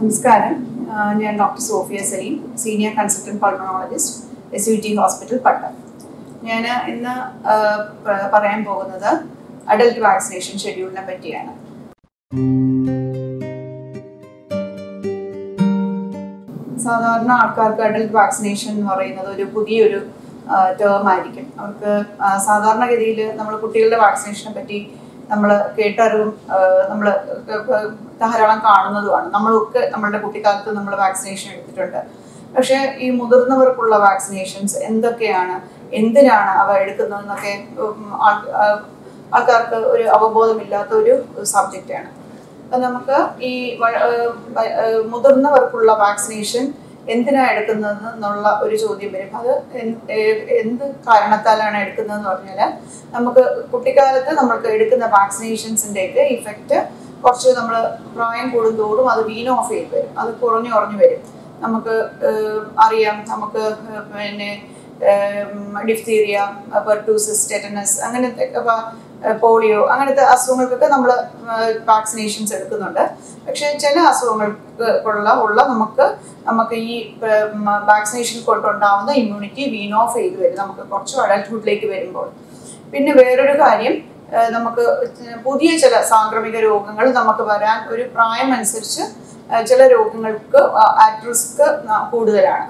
നമസ്കാരം ആ, ഞാൻ doctor Sofia Saleem senior consultant pulmonologist S U T hospital Pattom ഞാൻ ഇന്ന് ആ, പ- പറയാൻ പോകുന്നത് അഡൽട്ട് വാക്സിനേഷൻ ഷെഡ്യൂളിനെ പറ്റിയാണ് സാധാരണ ആൾക്കാർക്ക് അഡൽട്ട് വാക്സിനേഷൻ എന്ന് പറയുന്നത് ഒരു പുതിയൊരു ടേം ആയിരിക്കും അവർക്ക് ആ, സാധാരണഗതിയിൽ നമ്മൾ കുട്ടികളുടെ വാക്സിനേഷനെ പറ്റി നമ്മൾ കേട്ടറിവും നമ്മൾ ധാരാളം കാണുന്നതുമാണ് നമ്മളൊക്കെ നമ്മളുടെ കുട്ടിക്കാലത്ത് നമ്മൾ വാക്സിനേഷൻ എടുത്തിട്ടുണ്ട് പക്ഷേ ഈ മുതിർന്നവർക്കുള്ള വാക്സിനേഷൻസ് എന്തൊക്കെയാണ് എന്തിനാണ് അവ എടുക്കുന്നതെന്നൊക്കെ ഉം, ആൾ- ആ, ആൾക്കാർക്ക് ഒരു അവബോധമില്ലാത്ത ഒരു സബ്ജക്റ്റാണ് അപ്പം നമുക്ക് ഈ വ- ഏഹ് വ- ഏഹ് മുതിർന്നവർക്കുള്ള വാക്സിനേഷൻ എന്തിനാണ് എടുക്കുന്നത് എന്നുള്ള ഒരു ചോദ്യം വരും അത് എന്ത് ഏഹ് എന്ത് കാരണത്താലാണ് എടുക്കുന്നതെന്ന് പറഞ്ഞാൽ നമുക്ക് കുട്ടിക്കാലത്ത് നമ്മൾക്ക് എടുക്കുന്ന വാക്സിനേഷൻസിൻ്റെയൊക്കെ ഇഫക്റ്റ് കുറച്ച് നമ്മൾ പ്രായം കൂടുന്തോറും അത് വീൻ ഓഫ് ചെയ്ത് വരും അത് കുറഞ്ഞു കുറഞ്ഞു വരും നമുക്ക് ഏഹ് അറിയാം നമുക്ക് ഏഹ് പിന്നെ ഡിഫ്തീരിയ പെർട്ടൂസിസ് ടെറ്റനസ് അങ്ങനത്തെ പോളിയോ അങ്ങനത്തെ അസുഖങ്ങൾക്കൊക്കെ നമ്മൾ വാക്സിനേഷൻസ് എടുക്കുന്നുണ്ട് പക്ഷേ ചില അസുഖങ്ങൾക്ക് ഉള്ള ഉള്ള നമുക്ക് നമുക്ക് ഈ വാക്സിനേഷൻ കൊണ്ടുണ്ടാവുന്ന ഇമ്മ്യൂണിറ്റി വീൻ ഓഫ് ചെയ്ത് വരും നമുക്ക് കുറച്ച് അഡൽട്ട്ഹുഡിലേക്ക് വരുമ്പോൾ പിന്നെ വേറൊരു കാര്യം ഏഹ് നമുക്ക് പുതിയ ചില സാംക്രമിക രോഗങ്ങൾ നമുക്ക് വരാൻ ഒരു പ്രായം അനുസരിച്ച് ഏഹ് ചില രോഗങ്ങൾക്ക് അറ്റ് റിസ്ക് കൂടുതലാണ്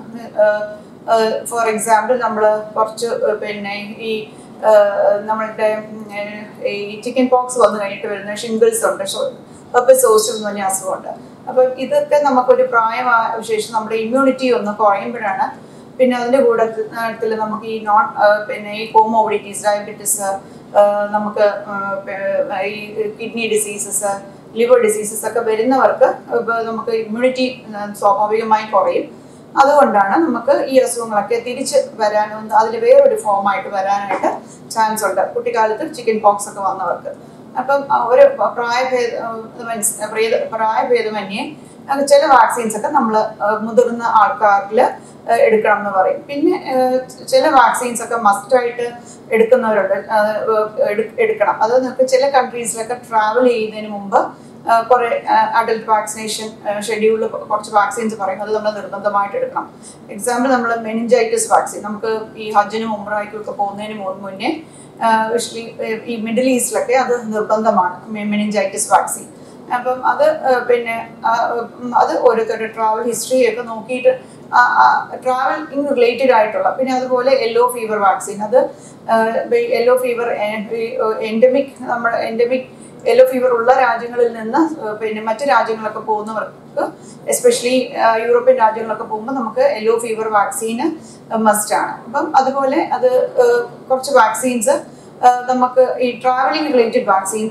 ഫോർ എക്സാമ്പിൾ നമ്മൾ കുറച്ച് ഏഹ് പിന്നെ ഈ ഏഹ് നമ്മളുടെ ഉം, ഏഹ് ഈ ചിക്കൻ പോക്സ് വന്നു കഴിഞ്ഞിട്ട് വരുന്ന ഷിംഗിൾസ് ഉണ്ട് പെപ്പസോസ് എന്ന് പറഞ്ഞ അസുഖമുണ്ട് അപ്പം ഇതൊക്കെ നമുക്കൊരു പ്രായമായ ശേഷം നമ്മുടെ ഇമ്മ്യൂണിറ്റി ഒന്ന് കുറയുമ്പോഴാണ് പിന്നെ അതിൻ്റെ കൂട്ടത്തിൽ നമുക്ക് ഈ നോൺ പിന്നെ ഈ കോമോബിഡിറ്റീസ് ഡയബറ്റീസ് നമുക്ക് ആ, പേ- ഈ കിഡ്നി ഡിസീസസ് ലിവർ ഡിസീസസ് ഒക്കെ വരുന്നവർക്ക് ഇപ്പൊ നമുക്ക് ഇമ്മ്യൂണിറ്റി സ്വാഭാവികമായി കുറയും അതുകൊണ്ടാണ് നമുക്ക് ഈ അസുഖങ്ങളൊക്കെ തിരിച്ച് വരാനും അതിൽ വേറൊരു ഫോമായിട്ട് വരാനായിട്ട് ചാൻസ് ഉണ്ട് കുട്ടിക്കാലത്ത് ചിക്കൻ പോക്സ് ഒക്കെ വന്നവർക്ക് അപ്പം ആ ഒരു പ്രായഭേദ ഇത് മനസ് പ്രിയ- പ്രായഭേദമന്യേ അത് ചില വാക്സിൻസ് ഒക്കെ നമ്മൾ മുതിർന്ന ആൾക്കാരിൽ എടുക്കണം എന്ന് പറയും പിന്നെ ഏഹ്, ചില വാക്സിൻസ് ഒക്കെ മസ്റ്റായിട്ട് എടുക്കുന്നവരുണ്ട് അത് എടു- എടുക്കണം അത് നമുക്ക് ചില കൺട്രീസിലൊക്കെ ട്രാവൽ ചെയ്യുന്നതിന് മുമ്പ് ആഹ് കുറെ അഡൽട്ട് വാക്സിനേഷൻ ഷെഡ്യൂളിൽ കുറച്ച് വാക്സിൻസ് പറയും അത് നമ്മൾ നിർബന്ധമായിട്ട് എടുക്കണം എക്സാമ്പിൾ നമ്മൾ മെനിഞ്ചൈറ്റിസ് വാക്സിൻ നമുക്ക് ഈ ഹജ്ജിനും ഉമ്രായ്ക്കും ഒക്കെ പോകുന്നതിന് മു- മുന്നേ യൂഷ്വലി ഈ മിഡിൽ ഈസ്റ്റിലൊക്കെ അത് നിർബന്ധമാണ് മെനിഞ്ചൈറ്റിസ് വാക്സിൻ അപ്പം അത് ആഹ് പിന്നെ ആഹ് ഉം അത് ഓരോരുത്തരുടെ ട്രാവൽ ഹിസ്റ്ററി ഒക്കെ നോക്കിയിട്ട് ട്രാവലിംഗ് റിലേറ്റഡ് ആയിട്ടുള്ള പിന്നെ അതുപോലെ യെല്ലോ ഫീവർ വാക്സിൻ അത് യെല്ലോ ഫീവർ എൻഡമിക് നമ്മുടെ എൻഡമിക് യെല്ലോ ഫീവർ ഉള്ള രാജ്യങ്ങളിൽ നിന്ന് ഏഹ് പിന്നെ മറ്റ് രാജ്യങ്ങളൊക്കെ പോകുന്നവർക്ക് എസ്പെഷ്യലി യൂറോപ്യൻ രാജ്യങ്ങളൊക്കെ പോകുമ്പോൾ നമുക്ക് യെല്ലോ ഫീവർ വാക്സിന് മസ്റ്റ് ആണ് അപ്പം അതുപോലെ അത് ഏഹ് കുറച്ച് വാക്സിൻസ് നമുക്ക് ഈ ട്രാവലിംഗ് റിലേറ്റഡ് വാക്സിൻ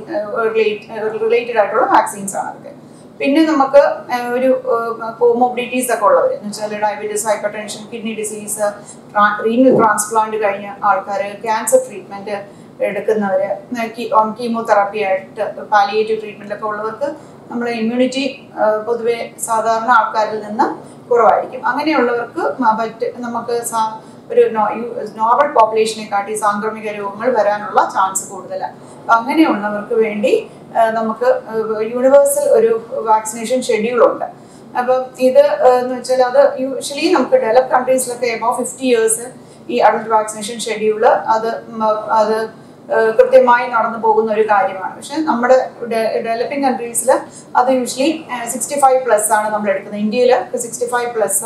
റിലേറ്റഡ് ആയിട്ടുള്ള വാക്സിൻസ് ആണ് അതൊക്കെ പിന്നെ നമുക്ക് ഏഹ് ഒരു കോമോബിഡിറ്റീസ് ഒക്കെ ഉള്ളവർ എന്ന് വെച്ചാൽ diabetes hypertension kidney disease renal transplant കഴിഞ്ഞ ആൾക്കാർ ക്യാൻസർ ട്രീറ്റ്മെന്റ് എടുക്കുന്നവർ ഓൺ കീമോതെറാപ്പി ആയിട്ട് പാലിയേറ്റീവ് ട്രീറ്റ്മെന്റിലൊക്കെ ഉള്ളവർക്ക് നമ്മുടെ ഇമ്മ്യൂണിറ്റി പൊതുവെ സാധാരണ ആൾക്കാരിൽ നിന്ന് കുറവായിരിക്കും അങ്ങനെയുള്ളവർക്ക് മ- മറ്റ് നമുക്ക് സാ- ഒരു നോർമൽ പോപ്പുലേഷനെ കാട്ടി സാംക്രമിക രോഗങ്ങൾ വരാനുള്ള ചാൻസ് കൂടുതലാണ് അപ്പം അങ്ങനെയുള്ളവർക്ക് വേണ്ടി ആ, നമുക്ക് യൂണിവേഴ്സൽ ഒരു വാക്സിനേഷൻ ഷെഡ്യൂൾ ഉണ്ട് അപ്പം ഇത് ആ, എന്ന് വെച്ചാൽ അത് യൂഷ്വലി നമുക്ക് ഡെവലപ്പ് കൺട്രീസിലൊക്കെ എബോ ഫിഫ്റ്റി ഇയേഴ്സ് ഈ അഡൽട്ട് വാക്സിനേഷൻ ഷെഡ്യൂൾ അത് മ- അത് ആ, കൃത്യമായി നടന്നു പോകുന്ന ഒരു കാര്യമാണ് പക്ഷെ നമ്മുടെ ഡെവലപ്പിംഗ് കൺട്രീസിൽ അത് യൂഷ്വലി സിക്സ്റ്റി ഫൈവ് പ്ലസ് ആണ് നമ്മൾ എടുക്കുന്നത് ഇന്ത്യയിൽ സിക്സ്റ്റി ഫൈവ് പ്ലസ്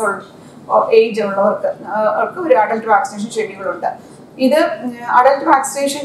ഏജ് ഉള്ളവർക്ക് ആ, അവർക്ക് ഒരു അഡൽട്ട് വാക്സിനേഷൻ ഷെഡ്യൂൾ ഉണ്ട് ഇത് അഡൽട്ട് വാക്സിനേഷൻ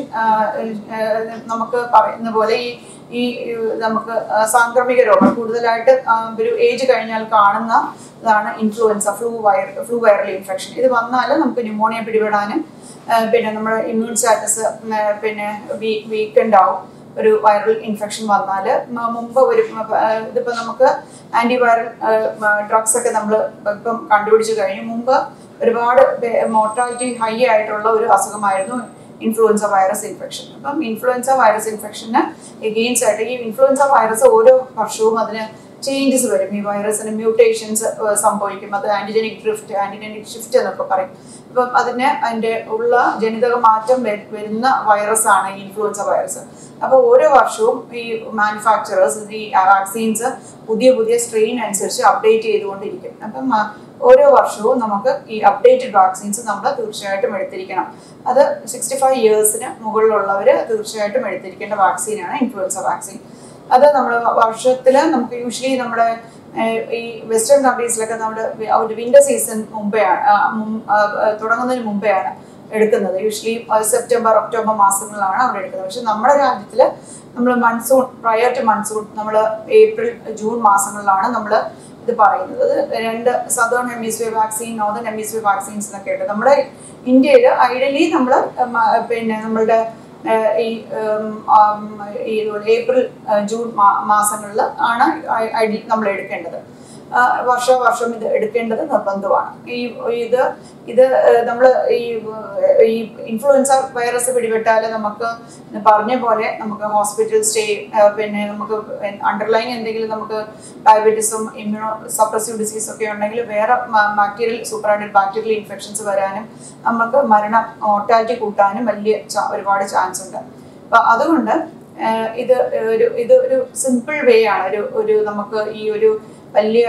നമുക്ക് പറയുന്ന പോലെ ഈ ഈ ഏഹ്, നമുക്ക് ആ, സാംക്രമിക രോഗം കൂടുതലായിട്ട് ആ, ഒരു ഏജ് കഴിഞ്ഞാൽ കാണുന്ന ഇതാണ് influenza flu viral flu viral infection ഇത് വന്നാൽ നമുക്ക് ന്യൂമോണിയ പിടിപെടാനും ആ, പിന്നെ നമ്മുടെ ഇമ്മ്യൂൺ സ്റ്റാറ്റസ് പിന്നെ വീക്കെൻഡ് ആവും ഒരു വൈറൽ ഇൻഫെക്ഷൻ വന്നാൽ മുമ്പ് ഒരു ആ, ഇതിപ്പോൾ നമുക്ക് ആൻറ്റിവൈറൽ ഡ്രഗ്സ് ഒക്കെ നമ്മൾ ഇപ്പം കണ്ടുപിടിച്ച് കഴിഞ്ഞു മുമ്പ് ഒരുപാട് മോർട്ടാലിറ്റി ഹൈ ആയിട്ടുള്ള ഒരു അസുഖമായിരുന്നു ഇൻഫ്ലുവൻസ വൈറസ് ഇൻഫെക്ഷൻ അപ്പം ഇൻഫ്ലുവൻസ വൈറസ് ഇൻഫെക്ഷന് എഗെയിൻസ്റ്റ് ആയിട്ട് ഈ ഇൻഫ്ലുവൻസ വൈറസ് ഓരോ വർഷവും അതിന് ചേഞ്ചസ് വരും ഈ വൈറസിന് മ്യൂട്ടേഷൻസ് സംഭവിക്കും അത് ആന്റിജനിക് ഡ്രിഫ്റ്റ് ആന്റിജനിക് ഷിഫ്റ്റ് എന്നൊക്കെ പറയും അപ്പം അതിന് അതിൻ്റെ ഉള്ള ജനിതക മാറ്റം വരു- വരുന്ന വൈറസാണ് ഈ ഇൻഫ്ലുവൻസ വൈറസ് അപ്പോൾ ഓരോ വർഷവും ഈ മാനുഫാക്ചറേഴ്സ് ഈ വാക്സിൻസ് പുതിയ പുതിയ സ്ട്രെയിൻ അനുസരിച്ച് അപ്ഡേറ്റ് ചെയ്തുകൊണ്ടിരിക്കും അപ്പം ആ, ഓരോ വർഷവും നമുക്ക് ഈ അപ്ഡേറ്റഡ് വാക്സിൻസ് നമ്മൾ തീർച്ചയായിട്ടും എടുത്തിരിക്കണം അത് സിക്സ്റ്റി ഫൈവ് ഇയേഴ്സിന് മുകളിലുള്ളവർ തീർച്ചയായിട്ടും എടുത്തിരിക്കേണ്ട വാക്സിനാണ് ഇൻഫ്ലുവൻസ വാക്സിൻ അത് നമ്മൾ വർഷത്തിൽ നമുക്ക് യൂഷ്വലി നമ്മുടെ ഏഹ്, ഈ വെസ്റ്റേൺ കൺട്രീസിലൊക്കെ നമ്മുടെ ഒരു വിന്റർ സീസൺ മുമ്പെയാണ് ആ, മും- ആ, ആ, തുടങ്ങുന്നതിന് മുമ്പെയാണ് എടുക്കുന്നത് യൂഷ്വലി സെപ്റ്റംബർ ഒക്ടോബർ മാസങ്ങളിലാണ് അവിടെ എടുക്കുന്നത് പക്ഷെ നമ്മുടെ രാജ്യത്തിൽ നമ്മൾ മൺസൂൺ പ്രയർ ടു മൺസൂൺ നമ്മൾ ഏപ്രിൽ ജൂൺ മാസങ്ങളിലാണ് നമ്മൾ ഇത് പറയുന്നത് അത് രണ്ട് southern hemisphere vaccine northern hemisphere vaccines എന്നൊക്കെ ഉണ്ട് നമ്മുടെ ഇന്ത്യയിൽ ഐഡിയലി നമ്മൾ പിന്നെ നമ്മളുടെ ഏഹ്, ഈ ഉം, ആം, ഈ ഏപ്രിൽ ഏഹ്, ജൂൺ മാസങ്ങളിൽ ആണ് ഐഡിയൽ നമ്മൾ എടുക്കേണ്ടത് ആ, വർഷാവർഷം ഇത് എടുക്കേണ്ടത് നിർബന്ധമാണ് ഈ ഇത് ഇത് നമ്മൾ ഈ ഏഹ്, ഈ ഇൻഫ്ലുവൻസ വൈറസ് പിടിപെട്ടാൽ നമുക്ക് പറഞ്ഞ പോലെ നമുക്ക് ഹോസ്പിറ്റൽ സ്റ്റേ പിന്നെ നമുക്ക് അണ്ടർലൈൻ എന്തെങ്കിലും നമുക്ക് ഡയബറ്റീസും ഇമ്മ്യൂണോ സപ്രസീവ് ഡിസീസ് ഒക്കെ ഉണ്ടെങ്കിൽ വേറെ ബാക്ടീരിയൽ സൂപ്പറായിഡ് ബാക്ടീരിയൽ ഇൻഫെക്ഷൻസ് വരാനും നമുക്ക് മരണം മോർട്ടാലിറ്റി കൂട്ടാനും വലിയ ചാ- ഒരുപാട് ചാൻസ് ഉണ്ട് അപ്പം അതുകൊണ്ട് ഏഹ്, ഇത് ഒരു ഇത് ഒരു സിമ്പിൾ വേ ആണ് ഒരു ഒരു നമുക്ക് ഈ ഒരു വലിയ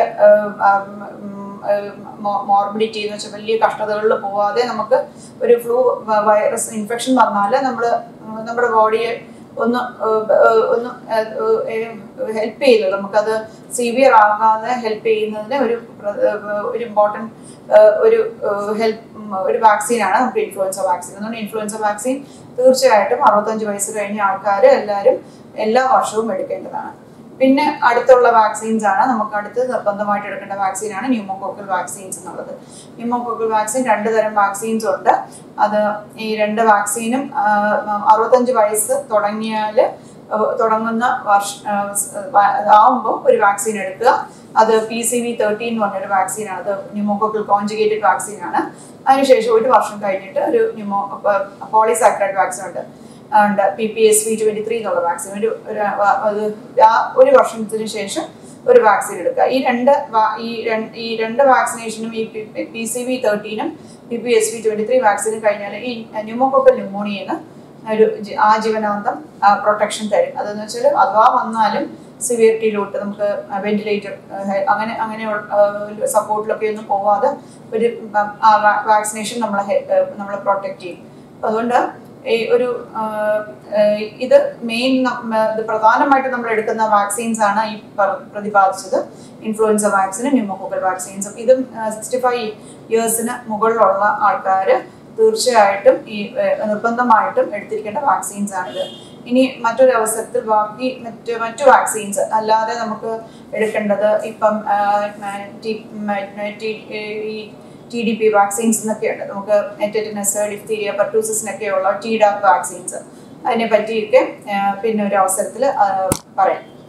മോർബിഡിറ്റി എന്ന് വെച്ചാൽ വലിയ കഷ്ടതകളിൽ പോവാതെ നമുക്ക് ഒരു ഫ്ലൂ വൈറസ് ഇൻഫെക്ഷൻ വന്നാൽ നമ്മൾ നമ്മുടെ ബോഡിയെ ഒന്ന് ഏഹ്, ഏഹ്, ഒന്ന് ഹെൽപ്പ് ചെയ്തത് നമുക്കത് സിവിയർ ആകാതെ ഹെൽപ്പ് ചെയ്യുന്നതിന് ഒരു പ്ര- ഏഹ്, ഒരു ഇമ്പോർട്ടൻറ്റ് ഒരു ഹെൽപ്പ് ഒരു വാക്സിനാണ് നമുക്ക് ഇൻഫ്ലുവൻസ വാക്സിൻ അതുകൊണ്ട് ഇൻഫ്ലുവൻസ വാക്സിൻ തീർച്ചയായിട്ടും അറുപത്തഞ്ച് വയസ്സ് കഴിഞ്ഞ ആൾക്കാർ എല്ലാവരും എല്ലാ വർഷവും എടുക്കേണ്ടതാണ് പിന്നെ അടുത്തുള്ള വാക്സിൻസ് ആണ് നമുക്ക് അടുത്ത് നിർബന്ധമായിട്ട് എടുക്കേണ്ട വാക്സിനാണ് ന്യൂമോകോക്കൽ വാക്സിൻസ് എന്നുള്ളത് ന്യൂമോകോക്കൽ വാക്സിൻ രണ്ട് തരം വാക്സിൻസ് ഉണ്ട് അത് ഈ രണ്ട് വാക്സിനും അറുപത്തഞ്ച് വയസ്സ് തുടങ്ങിയാൽ തുടങ്ങുന്ന വർഷ ആവുമ്പോൾ ഒരു വാക്സിൻ എടുക്കുക അത് പി സി വി തേർട്ടീൻ എന്ന് പറഞ്ഞൊരു വാക്സിനാണ് അത് ന്യൂമോകോക്കൽ കോൺജുഗേറ്റഡ് വാക്സിനാണ് അതിനുശേഷം ഒരു വർഷം കഴിഞ്ഞിട്ട് ഒരു ന്യൂമോ പോളിസാക്രൈഡ് വാക്സിൻ ഉണ്ട് ഉണ്ട് P P S V twenty three എന്നുള്ള വാക്സിൻ ഒരു ഒരു വ- അത് ആ ഒരു വർഷത്തിന് ശേഷം ഒരു വാക്സിൻ എടുക്കുക ഈ രണ്ട് വാ- ഈ രണ്ട് ഈ രണ്ട് വാക്സിനേഷനും ഈ പി സി വി തേർട്ടീനും P P S V twenty three വാക്സിനും കഴിഞ്ഞാൽ ഈ ന്യൂമോകോക്കൽ ന്യൂമോണിയന് ഒരു ജി- ആജീവനാന്തം പ്രൊട്ടക്ഷൻ തരും അതെന്ന് വെച്ചാൽ അഥവാ വന്നാലും സിവിയറിറ്റിയിലോട്ട് നമുക്ക് വെന്റിലേറ്റർ അങ്ങനെ അങ്ങനെയുള്ള സപ്പോർട്ടിലൊക്കെ ഒന്നും പോവാതെ ഒരു വാക്സിനേഷൻ നമ്മളെ ഹെ- ഏഹ് നമ്മളെ പ്രൊട്ടക്ട് ചെയ്യും അപ്പൊ അതുകൊണ്ട് ഈ ഒരു ആഹ്, ഏഹ് ഇത് മെയിൻ ഇത് പ്രധാനമായിട്ട് നമ്മൾ എടുക്കുന്ന വാക്സിൻസ് ആണ് ഈ പറ- പ്രതിപാദിച്ചത് ഇൻഫ്ലുവൻസ വാക്സിനും ന്യൂമോകോക്കൽ വാക്സിൻസും ഇതും സിക്സ്റ്റി ഫൈവ് ഇയേഴ്സിന് മുകളിലുള്ള ആൾക്കാർ തീർച്ചയായിട്ടും ഈ ഏഹ്, നിർബന്ധമായിട്ടും എടുത്തിരിക്കേണ്ട വാക്സിൻസ് ആണിത് ഇനി മറ്റൊരു അവസരത്തിൽ ബാക്കി മറ്റ് മറ്റു വാക്സിൻസ് അല്ലാതെ നമുക്ക് എടുക്കേണ്ടത് ഇപ്പം ആഹ്, മ- ടി- മ- ടി- ഈ ടി ഡി പി വാക്സിൻസ് എന്നൊക്കെയുണ്ട് നമുക്ക് ടെറ്റനസ് ഡിഫ്തീരിയ പെർട്ടൂസിസിനൊക്കെയുള്ള ടി ഡാപ് വാക്സിൻസ് അതിനെ പറ്റിയൊക്കെ ആഹ്, പിന്നെ ഒരു അവസരത്തിൽ പറയാം